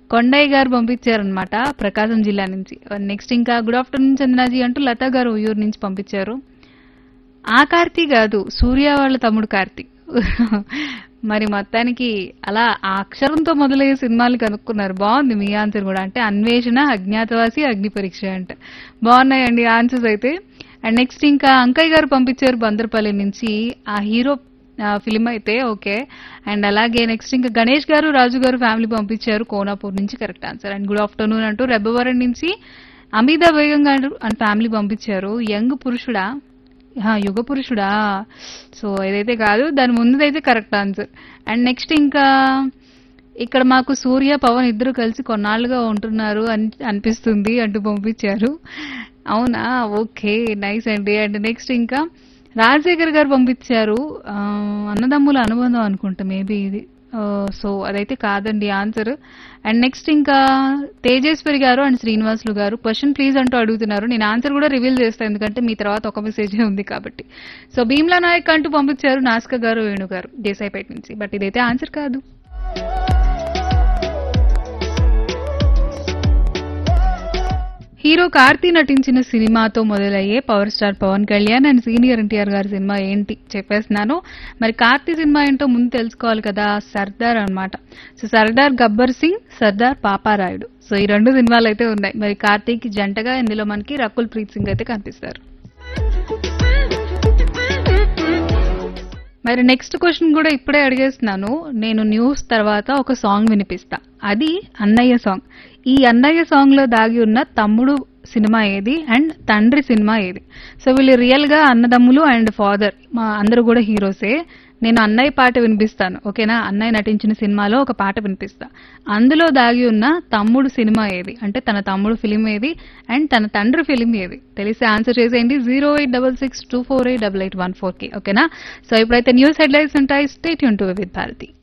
కొండయ్య గారు పంపించారనమాట ప్రకాశం జిల్లా నుంచి నెక్స్ట్ ఇంకా గుడ్ ఆఫ్టర్నూన్ చందనాజీ అంటూ లతా గారు ఉయ్యూరు నుంచి పంపించారు ఆ కార్తీ కాదు సూర్య వాళ్ళ తమ్ముడు కార్తీ మరి మొత్తానికి అలా ఆ అక్షరంతో మొదలయ్యే సినిమాలు కనుక్కున్నారు బాగుంది మీ ఆన్సర్ కూడా అంటే అన్వేషణ అజ్ఞాతవాసి అగ్ని పరీక్ష అంటే బాగున్నాయండి ఆన్సర్స్ అయితే అండ్ నెక్స్ట్ ఇంకా అంకయ్య గారు పంపించారు బందర్పల్లి నుంచి ఆ హీరో ఫిలిం అయితే ఓకే అండ్ అలాగే నెక్స్ట్ ఇంకా గణేష్ గారు రాజు గారు ఫ్యామిలీ పంపించారు కోనాపూర్ నుంచి correct answer and good afternoon అంటూ రెబ్బవరం నుంచి అమితా బేగం గారు అండ్ ఫ్యామిలీ పంపించారు యంగ్ పురుషుడా ఆ, యుగ పురుషుడా సో ఏదైతే కాదు దాని ముందుదైతే కరెక్ట్ ఆన్సర్ అండ్ నెక్స్ట్ ఇంకా ఇక్కడ మాకు సూర్య పవన్ ఇద్దరు కలిసి కొన్నాళ్ళుగా ఉంటున్నారు అని అనిపిస్తుంది అంటూ పంపించారు అవునా ఓకే నైస్ అండి అండ్ నెక్స్ట్ ఇంకా రాజశేఖర్ గారు పంపించారు ఆ, అన్నదమ్ముల అనుబంధం అనుకుంటా మేబీ ఇది సో అదైతే కాదండి ఆన్సర్ అండ్ నెక్స్ట్ ఇంకా తేజేశ్వరి గారు అండ్ శ్రీనివాసులు గారు క్వశ్చన్ ప్లీజ్ అంటూ అడుగుతున్నారు నేను ఆన్సర్ కూడా రివీల్ చేస్తాను ఎందుకంటే మీ తర్వాత ఒక మెసేజ్ ఉంది కాబట్టి సో భీమ్లా నాయక్ అంటూ పంపించారు నాస్క గారు వేణు గారు దేశాయిపేట నుంచి బట్ ఇదైతే ఆన్సర్ కాదు హీరో కార్తీ నటించిన సినిమాతో మొదలయ్యే power star Pawan Kalyan and senior NTR గారి సినిమా ఏంటి చెప్పేస్తున్నాను మరి కార్తీ సినిమా ఏంటో ముందు తెలుసుకోవాలి కదా సర్దార్ అన్నమాట సో సర్దార్ గబ్బర్ సింగ్ సర్దార్ పాపారాయుడు సో ఈ రెండు సినిమాలు అయితే ఉన్నాయి మరి కార్తీక్ జంటగా ఇందులో మనకి రకుల్ ప్రీత్ సింగ్ అయితే కనిపిస్తారు మరి నెక్స్ట్ క్వశ్చన్ కూడా ఇప్పుడే అడిగేస్తున్నాను నేను న్యూస్ తర్వాత ఒక సాంగ్ వినిపిస్తా అది అన్నయ్య సాంగ్ ఈ అన్నయ్య సాంగ్ లో దాగి ఉన్న తమ్ముడు సినిమా ఏది అండ్ తండ్రి సినిమా ఏది సో వీళ్ళు రియల్ గా అన్నదమ్ములు అండ్ ఫాదర్ మా అందరూ కూడా హీరోసే నేను అన్నయ్య పాట వినిపిస్తాను ఓకేనా అన్నయ్య నటించిన సినిమాలో ఒక పాట వినిపిస్తా అందులో దాగి ఉన్న తమ్ముడు సినిమా ఏది అంటే తన తమ్ముడు ఫిలిం ఏది అండ్ తన తండ్రి ఫిలిం ఏది తెలిసి ఆన్సర్ చేసేయండి zero eight double six two four eight double eight one four కి ఓకేనా సో ఇప్పుడైతే న్యూస్ హెడ్లైన్స్ ఉంటాయి స్టేట్ యూన్ టు విత్ భారతి